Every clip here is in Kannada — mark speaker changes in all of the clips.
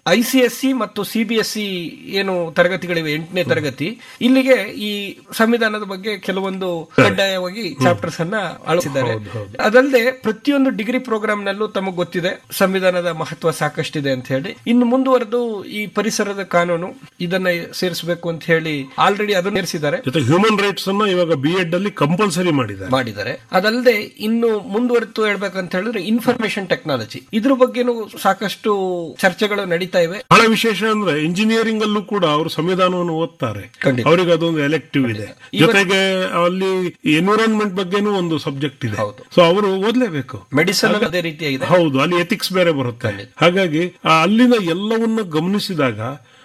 Speaker 1: ಐ ಸಿ ಎಸ್ ಸಿ ಮತ್ತು ಸಿ ಬಿ ಎಸ್ ಸಿ ಏನು ತರಗತಿಗಳಿವೆ ಎಂಟನೇ ತರಗತಿ ಇಲ್ಲಿಗೆ ಈ ಸಂವಿಧಾನದ ಬಗ್ಗೆ ಕೆಲವೊಂದು ಕಡ್ಡಾಯವಾಗಿ ಚಾಪ್ಟರ್ಸ್ ಅನ್ನ ಅಳವಡಿಸಿದ್ದಾರೆ ಅದಲ್ಲದೆ ಪ್ರತಿಯೊಂದು ಡಿಗ್ರಿ ಪ್ರೋಗ್ರಾಮ್ ನಲ್ಲೂ ತಮಗೆ ಗೊತ್ತಿದೆ ಸಂವಿಧಾನದ ಮಹತ್ವ ಸಾಕಷ್ಟಿದೆ ಅಂತ ಹೇಳಿ ಇನ್ನು ಮುಂದುವರೆದು ಈ ಪರಿಸರದ ಕಾನೂನು ಇದನ್ನ ಸೇರಿಸಬೇಕು ಅಂತ ಹೇಳಿ ಆಲ್ರೆಡಿ ಅದನ್ನು ಸೇರಿಸಿದ್ದಾರೆ
Speaker 2: ಜೊತೆ ಹ್ಯೂಮನ್ ರೈಟ್ಸ್ ಅನ್ನ ಇವಾಗ ಬಿ ಎಡ್ ಅಲ್ಲಿ ಕಂಪಲ್ಸರಿ ಮಾಡಿದ್ದಾರೆ
Speaker 1: ಮಾಡಿದ್ದಾರೆ ಅದಲ್ಲದೆ ಇನ್ನು ಮುಂದುವರೆತು ಹೇಳ್ಬೇಕಂತ ಹೇಳಿದ್ರೆ ಇನ್ಫಾರ್ಮೇಶನ್ ಟೆಕ್ನಾಲಜಿ ಇದ್ರ ಬಗ್ಗೆನೂ ಸಾಕಷ್ಟು ಚರ್ಚೆಗಳು ನಡೀತಾ ಇವೆ
Speaker 2: ಬಹಳ ವಿಶೇಷ ಅಂದ್ರೆ ಇಂಜಿನಿಯರಿಂಗ್ ಅಲ್ಲೂ ಕೂಡ ಅವರು ಸಂವಿಧಾನವನ್ನು ಓದ್ತಾರೆ
Speaker 1: ಖಂಡಿತ.
Speaker 2: ಅವರಿಗೆ ಅದೊಂದು ಎಲೆಕ್ಟಿವ್ ಇದೆ ಜೊತೆಗೆ ಅಲ್ಲಿ ಎನ್ವಿರಾನ್ಮೆಂಟ್ ಬಗ್ಗೆನೂ ಒಂದು ಸಬ್ಜೆಕ್ಟ್ ಇದೆ
Speaker 1: ಹೌದು.
Speaker 2: ಸೊ ಅವರು ಓದ್ಲೇಬೇಕು
Speaker 1: ಮೆಡಿಸನ್ ಅದೇ ರೀತಿಯಾಗಿದೆ
Speaker 2: ಹೌದು ಅಲ್ಲಿ ಎಥಿಕ್ಸ್ ಬೇರೆ ಬರುತ್ತೆ ಹಾಗಾಗಿ ಆ ಅಲ್ಲಿನ ಎಲ್ಲವನ್ನ ಗಮನಿಸಿದಾಗ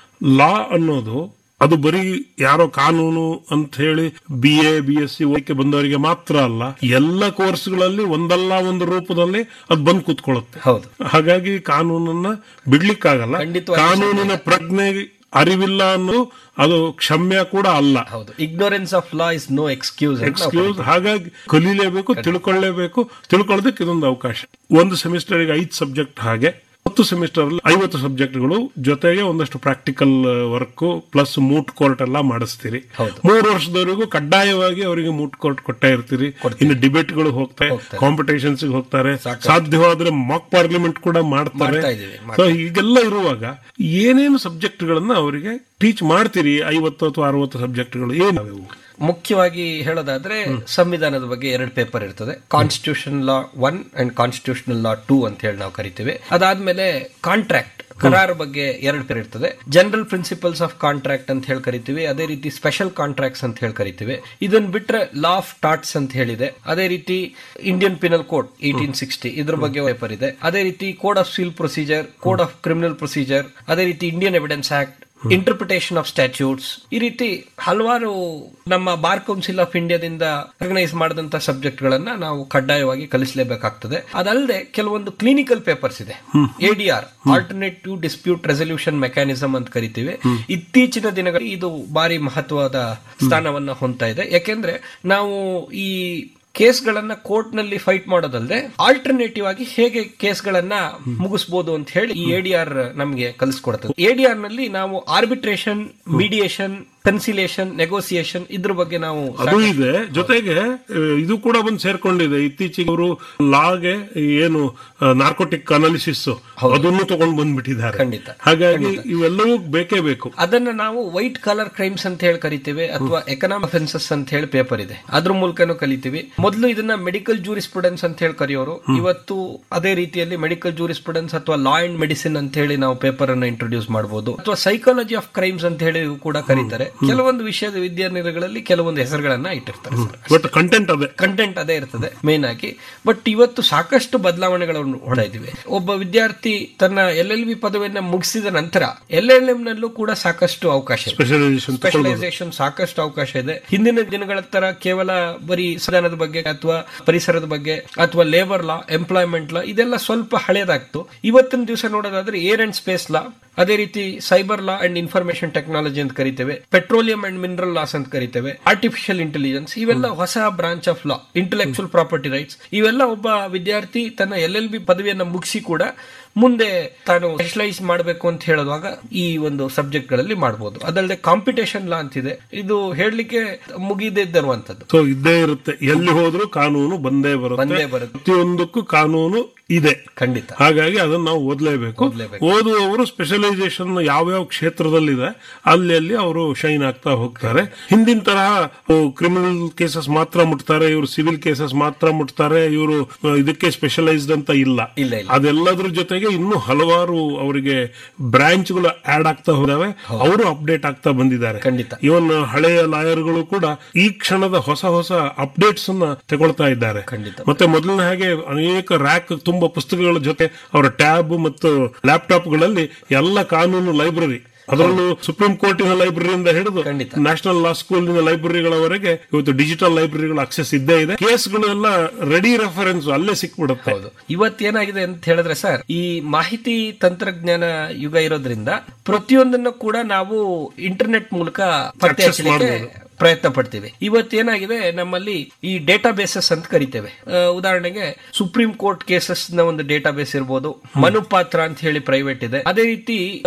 Speaker 2: ಲಾ ಅನ್ನೋದು ಅದು ಬರೀ ಯಾರೋ ಕಾನೂನು ಅಂತ ಹೇಳಿ B A B S C okay ಬಂದವರಿಗೆ ಮಾತ್ರ ಅಲ್ಲ ಎಲ್ಲ ಕೋರ್ಸ್ಗಳಲ್ಲಿ ಒಂದಲ್ಲ ಒಂದು ರೂಪದಲ್ಲಿ ಅದು ಬಂದು ಕೂತ್ಕೊಳ್ಳುತ್ತೆ
Speaker 1: ಹೌದು
Speaker 2: ಹಾಗಾಗಿ ಕಾನೂನನ್ನ ಬಿಡ್ಲಿಕ್ಕಾಗಲ್ಲ
Speaker 1: ಖಂಡಿತವಾಗಿ
Speaker 2: ಕಾನೂನಿನ ಪ್ರಜ್ಞೆ ಅರಿವಿಲ್ಲ ಅನ್ನೋದು ಅದು ಕ್ಷಮ್ಯ ಕೂಡ ಅಲ್ಲ
Speaker 1: ಹೌದು ignorance of law is no excuse
Speaker 2: excuse ಹಾಗಾಗಿ ಕಲೀಲೇಬೇಕು ತಿಳ್ಕೊಳ್ಳೇಬೇಕು ತಿಳ್ಕೊಳ್ಳೋದಕ್ಕೆ ಇದೊಂದು ಅವಕಾಶ ಒಂದು ಸೆಮಿಸ್ಟರ್ಗೆ ಐದು ಸಬ್ಜೆಕ್ಟ್ ಹಾಗೆ ಹತ್ತು ಸೆಮಿಸ್ಟರ್ ಅಲ್ಲಿ ಐವತ್ತು ಸಬ್ಜೆಕ್ಟ್ಗಳು ಜೊತೆಗೆ ಒಂದಷ್ಟು practical work plus moot court ಎಲ್ಲ ಮಾಡಿಸ್ತೀರಿ
Speaker 1: ಹೌದು.
Speaker 2: ಮೂರು ವರ್ಷದವರೆಗೂ ಕಡ್ಡಾಯವಾಗಿ ಅವರಿಗೆ ಮೂಟ್ ಕೋರ್ಟ್ ಕೊಟ್ಟೇ ಇರ್ತೀರಿ ಇನ್ನು ಡಿಬೇಟ್ಗಳು ಹೋಗ್ತಾರೆ
Speaker 1: ಹೋಗ್ತಾರೆ.
Speaker 2: ಕಾಂಪಿಟೇಷನ್ಸ್ ಹೋಗ್ತಾರೆ ಸಾಧ್ಯವಾದ್ರೆ ಮಾಕ್ ಪಾರ್ಲಿಮೆಂಟ್ ಕೂಡ ಮಾಡ್ತಾರೆ
Speaker 1: ಮಾಡ್ತಾ ಇದೀವಿ,
Speaker 2: ಸೊ ಹೀಗೆಲ್ಲ ಇರುವಾಗ ಏನೇನು ಸಬ್ಜೆಕ್ಟ್ಗಳನ್ನ ಅವರಿಗೆ ಟೀಚ್ ಮಾಡ್ತೀರಿ ಐವತ್ತು ಅಥವಾ ಅರವತ್ತು ಸಬ್ಜೆಕ್ಟ್ಗಳು ಏನಾವು
Speaker 1: ಮುಖ್ಯವಾಗಿ ಹೇಳೋದಾದ್ರೆ ಸಂವಿಧಾನದ ಬಗ್ಗೆ ಎರಡು ಪೇಪರ್ ಇರ್ತದೆ constitution law one and constitutional law two ಅಂತ ಹೇಳಿ ನಾವು ಕರಿತೀವಿ ಅದಾದ್ಮೇಲೆ ಕಾಂಟ್ರಾಕ್ಟ್ ಕರಾರ್ ಬಗ್ಗೆ ಎರಡು ಪೇರ್ ಇರ್ತದೆ ಜನರಲ್ ಪ್ರಿನ್ಸಿಪಲ್ಸ್ ಆಫ್ ಕಾಂಟ್ರಾಕ್ಟ್ ಅಂತ ಹೇಳಿ ಕರಿತೀವಿ ಅದೇ ರೀತಿ ಸ್ಪೆಷಲ್ ಕಾಂಟ್ರಾಕ್ಟ್ಸ್ ಅಂತ ಹೇಳಿ ಕರಿತೀವಿ ಇದನ್ನ ಬಿಟ್ರೆ ಲಾ ಆಫ್ ಟಾಟ್ಸ್ ಅಂತ ಹೇಳಿದೆ ಅದೇ ರೀತಿ Indian penal code eighteen sixty ಇದ್ರ ಬಗ್ಗೆ ಪೇಪರ್ ಇದೆ ಅದೇ ರೀತಿ code of civil procedure code of criminal procedure ಅದೇ ರೀತಿ Indian evidence act interpretation of statutes ಈ ರೀತಿ ಹಲವಾರು ನಮ್ಮ ಬಾರ್ ಕೌನ್ಸಿಲ್ ಆಫ್ ಇಂಡಿಯಾದಿಂದ ರೆಕಗ್ನೈಸ್ ಮಾಡಿದಂತ ಸಬ್ಜೆಕ್ಟ್ ಗಳನ್ನ ನಾವು ಕಡ್ಡಾಯವಾಗಿ ಕಲಿಸಲೇಬೇಕಾಗ್ತದೆ ಅದಲ್ಲದೆ ಕೆಲವೊಂದು ಕ್ಲಿನಿಕಲ್ ಪೇಪರ್ಸ್ ಇದೆ ADR alternative dispute resolution mechanism ಅಂತ ಕರಿತೀವಿ ಇತ್ತೀಚಿನ ದಿನಗಳಲ್ಲಿ ಇದು ಬಾರಿ ಮಹತ್ವದ ಸ್ಥಾನವನ್ನ ಹೊಂದ್ತಾ ಇದೆ ಯಾಕೆಂದ್ರೆ ನಾವು ಈ ಕೇಸ್ಗಳನ್ನ ಕೋರ್ಟ್ ನಲ್ಲಿ ಫೈಟ್ ಮಾಡೋದಲ್ಲದೆ ಆಲ್ಟರ್ನೇಟಿವ್ ಆಗಿ ಹೇಗೆ ಕೇಸ್ಗಳನ್ನ ಮುಗಿಸಬಹುದು ಅಂತ ಹೇಳಿ ಈ ಎಡಿಆರ್ ನಮಗೆ ಕಲಿಸ್ಕೊಡ್ತದೆ ಎಡಿಆರ್ ನಲ್ಲಿ ನಾವು ಆರ್ಬಿಟ್ರೇಷನ್ ಮೀಡಿಯೇಷನ್ ಕನ್ಸಿಲೇಷನ್ ನೆಗೋಸಿಯೇಷನ್ ಇದ್ರ ಬಗ್ಗೆ ನಾವು
Speaker 2: ಅದು ಇದೆ ಜೊತೆಗೆ ಆ, ಇದು ಕೂಡ ಬಂದು ಸೇರ್ಕೊಂಡಿದೆ ಇತ್ತೀಚೆಗೆ ಅವರು ಲಾಗೆ ಏನು ನಾರ್ಕೋಟಿಕ್ ಅನಾಲಿಸಿಸ್ ಅದನ್ನು ತಗೊಂಡು ಬಂದ್ಬಿಟ್ಟಿದ್ದಾರೆ
Speaker 1: ಖಂಡಿತ.
Speaker 2: ಹಾಗಾಗಿ ಇವೆಲ್ಲವೂ ಬೇಕೇ ಬೇಕು
Speaker 1: ಅದನ್ನ ನಾವು ವೈಟ್ ಕಲರ್ ಕ್ರೈಮ್ಸ್ ಅಂತ ಹೇಳಿ ಕರಿತೀವಿ ಅಥವಾ ಎಕನಾಮಿಕ್ ಅಫೆನ್ಸಸ್ ಅಂತ ಹೇಳಿ ಪೇಪರ್ ಇದೆ ಅದ್ರ ಮೂಲಕನೂ ಕಲಿತೀವಿ ಮೊದಲು ಇದನ್ನ ಮೆಡಿಕಲ್ ಜೂರಿಸ್ಪ್ರುಡೆನ್ಸ್ ಅಂತ ಹೇಳಿ ಕರೆಯೋರು ಇವತ್ತು ಅದೇ ರೀತಿಯಲ್ಲಿ ಮೆಡಿಕಲ್ ಜೂರಿಸ್ಪ್ರುಡೆನ್ಸ್ ಅಥವಾ ಲಾ ಅಂಡ್ ಮೆಡಿಸಿನ್ ಅಂತ ಹೇಳಿ ನಾವು ಪೇಪರ್ ಅನ್ನ ಇಂಟ್ರೊಡ್ಯೂಸ್ ಮಾಡಬಹುದು ಅಥವಾ ಸೈಕಾಲಜಿ ಆಫ್ ಕ್ರೈಮ್ಸ್ ಅಂತ ಹೇಳಿ ಕೂಡ ಕರೀತಾರೆ ಕೆಲವೊಂದು ವಿಷಯದ ವಿದ್ಯಾನಿಲಯಗಳಲ್ಲಿ ಕೆಲವೊಂದು ಹೆಸರುಗಳನ್ನ ಇಟ್ಟಿರ್ತಾರೆ ಸರ್
Speaker 2: ಬಟ್ ಕಂಟೆಂಟ್ ಅದೇ
Speaker 1: ಕಂಟೆಂಟ್ ಅದೇ ಇರ್ತದೆ ಮೇನ್ ಆಗಿ ಬಟ್ ಇವತ್ತು ಸಾಕಷ್ಟು ಬದಲಾವಣೆಗಳನ್ನು ಹೊಡ ಇದ್ದೀವಿ ಒಬ್ಬ ವಿದ್ಯಾರ್ಥಿ ತನ್ನ ಎಲ್ ಎಲ್ ಬಿ ಪದವಿಯನ್ನ ಮುಗಿಸಿದ ನಂತರ ಎಲ್ ಎಲ್ ಎಂ ನಲ್ಲೂ ಕೂಡ ಸಾಕಷ್ಟು ಅವಕಾಶ ಇದೆ
Speaker 2: ಸ್ಪೆಷಲೈಸೇಷನ್
Speaker 1: ಸ್ಪೆಷಲೈಸೇಷನ್ ಸಾಕಷ್ಟು ಅವಕಾಶ ಇದೆ ಹಿಂದಿನ ದಿನಗಳ ತರ ಕೇವಲ ಬರೀ ಸಂವಿಧಾನದ ಬಗ್ಗೆ ಅಥವಾ ಪರಿಸರದ ಬಗ್ಗೆ ಅಥವಾ ಲೇಬರ್ ಲಾ ಎಂಪ್ಲಾಯ್ಮೆಂಟ್ ಲಾ ಇದೆಲ್ಲ ಸ್ವಲ್ಪ ಹಳೇದಾಗ್ತು ಇವತ್ತಿನ ದಿವಸ ನೋಡೋದಾದ್ರೆ ಏರ್ ಅಂಡ್ ಸ್ಪೇಸ್ ಲಾ ಅದೇ ರೀತಿ cyber law and information technology ಅಂತ ಕರಿತೇವೆ ಪೆಟ್ರೋಲಿಯಂ ಅಂಡ್ ಮಿನರಲ್ ಲಾಸ್ ಅಂತ ಕರಿತೇವೆ ಆರ್ಟಿಫಿಷಿಯಲ್ ಇಂಟೆಲಿಜೆನ್ಸ್ ಇವೆಲ್ಲ ಹೊಸ branch of law intellectual property rights ಇವೆಲ್ಲ ಒಬ್ಬ ವಿದ್ಯಾರ್ಥಿ ತನ್ನ ಎಲ್ ಎಲ್ ಬಿ ಪದವಿಯನ್ನ ಮುಗಿಸಿ ಕೂಡ ಮುಂದೆ ತಾನು ಸ್ಪೆಷಲೈಸ್ ಮಾಡಬೇಕು ಅಂತ ಹೇಳುವಾಗ ಈ ಒಂದು ಸಬ್ಜೆಕ್ಟ್ ಗಳಲ್ಲಿ ಮಾಡಬಹುದು ಅದಲ್ಲದೆ ಕಾಂಪಿಟೇಷನ್ ಲಾ ಅಂತಿದೆ ಇದು ಹೇಳಲಿಕ್ಕೆ ಮುಗಿದೇ ಇರುವಂತದ್ದು
Speaker 2: ಸೊ ಇದ್ದೇ ಇರುತ್ತೆ ಎಲ್ಲಿ ಹೋದ್ರೂ ಕಾನೂನು ಬಂದೇ ಬರುತ್ತೆ
Speaker 1: ಬಂದೇ ಬರುತ್ತೆ
Speaker 2: ಪ್ರತಿಯೊಂದಕ್ಕೂ ಕಾನೂನು ಇದೆ
Speaker 1: ಖಂಡಿತ
Speaker 2: ಹಾಗಾಗಿ ಅದನ್ನ ನಾವು ಓದಲೇಬೇಕು
Speaker 1: ಓದ್ಲೇಬೇಕು.
Speaker 2: ಓದುವವರು ಸ್ಪೆಷಲೈಸೇಷನ್ ಯಾವ್ಯಾವ ಕ್ಷೇತ್ರದಲ್ಲಿದೆ ಅಲ್ಲಿ ಅಲ್ಲಿ ಅವರು ಶೈನ್ ಆಗ್ತಾ ಹೋಗ್ತಾರೆ ಹಿಂದಿನ ತರಹ ಕ್ರಿಮಿನಲ್ ಕೇಸಸ್ ಮಾತ್ರ ಮುಟ್ತಾರೆ ಇವರು ಸಿವಿಲ್ ಕೇಸಸ್ ಮಾತ್ರ ಮುಟ್ತಾರೆ ಇವರು ಇದಕ್ಕೆ ಸ್ಪೆಷಲೈಸ್ಡ್ ಅಂತ ಇಲ್ಲ
Speaker 1: ಇಲ್ಲ, ಇಲ್ಲ.
Speaker 2: ಅದೆಲ್ಲದ್ರ ಜೊತೆಗೆ ಇನ್ನೂ ಹಲವಾರು ಅವರಿಗೆ ಬ್ರಾಂಚ್ಗಳು ಆಡ್ ಆಗ್ತಾ ಹೋದಾವೆ ಅವರು ಅಪ್ಡೇಟ್ ಆಗ್ತಾ ಬಂದಿದ್ದಾರೆ
Speaker 1: ಖಂಡಿತ.
Speaker 2: ಇವನ್ ಹಳೆಯ ಲಾಯರ್ಗಳು ಕೂಡ ಈ ಕ್ಷಣದ ಹೊಸ ಹೊಸ ಅಪ್ಡೇಟ್ಸ್ ಅನ್ನ ತಗೊಳ್ತಾ ಇದ್ದಾರೆ
Speaker 1: ಖಂಡಿತ.
Speaker 2: ಮತ್ತೆ ಮೊದಲಿನ ಹಾಗೆ ಅನೇಕ ರ್ಯಾಕ್ ತುಂಬಾ ಪುಸ್ತಕಗಳ ಜೊತೆ ಅವರ ಟ್ಯಾಬ್ ಮತ್ತು ಲ್ಯಾಪ್ಟಾಪ್ಗಳಲ್ಲಿ ಎಲ್ಲ ಕಾನೂನು ಲೈಬ್ರರಿ ಅದರಲ್ಲೂ ಸುಪ್ರೀಂ ಕೋರ್ಟಿನ ಲೈಬ್ರರಿಯಿಂದ ಹಿಡಿದು
Speaker 1: ಖಂಡಿತ.
Speaker 2: ನ್ಯಾಷನಲ್ ಲಾ ಸ್ಕೂಲಿನ ಲೈಬ್ರರಿಗಳವರೆಗೆ ಇವತ್ತು ಡಿಜಿಟಲ್ ಲೈಬ್ರರಿಗಳ ಅಕ್ಸೆಸ್ ಇದ್ದೇ ಇದೆ ಕೇಸ್ಗಳೆಲ್ಲ ರೆಡಿ ರೆಫರೆನ್ಸ್ ಅಲ್ಲೇ ಸಿಕ್ಬಿಡುತ್ತೆ
Speaker 1: ಹೌದು ಇವತ್ತೇನಾಗಿದೆ ಅಂತ ಹೇಳಿದ್ರೆ ಸರ್ ಈ ಮಾಹಿತಿ ತಂತ್ರಜ್ಞಾನ ಯುಗ ಇರೋದ್ರಿಂದ ಪ್ರತಿಯೊಂದನ್ನು ಕೂಡ ನಾವು ಇಂಟರ್ನೆಟ್ ಮೂಲಕ ಪತ್ತೆ
Speaker 2: Access
Speaker 1: ಹಚ್ಚಲಿಕ್ಕೆ
Speaker 2: ಮಾಡ್ಬೋದು.
Speaker 1: ಪ್ರಯತ್ನ ಪಡ್ತೀವಿ ಇವತ್ತೇನಾಗಿದೆ ನಮ್ಮಲ್ಲಿ ಈ ಡೇಟಾ ಬೇಸಸ್ ಅಂತ ಕರಿತೇವೆ ಆ, ಉದಾಹರಣೆಗೆ ಸುಪ್ರೀಂ ಕೋರ್ಟ್ ಕೇಸಸ್ ನ ಒಂದು ಡೇಟಾ ಬೇಸ್ ಇರ್ಬೋದು ಮನುಪಾತ್ರ ಅಂತ ಹೇಳಿ ಪ್ರೈವೇಟ್ ಇದೆ ಅದೇ ರೀತಿ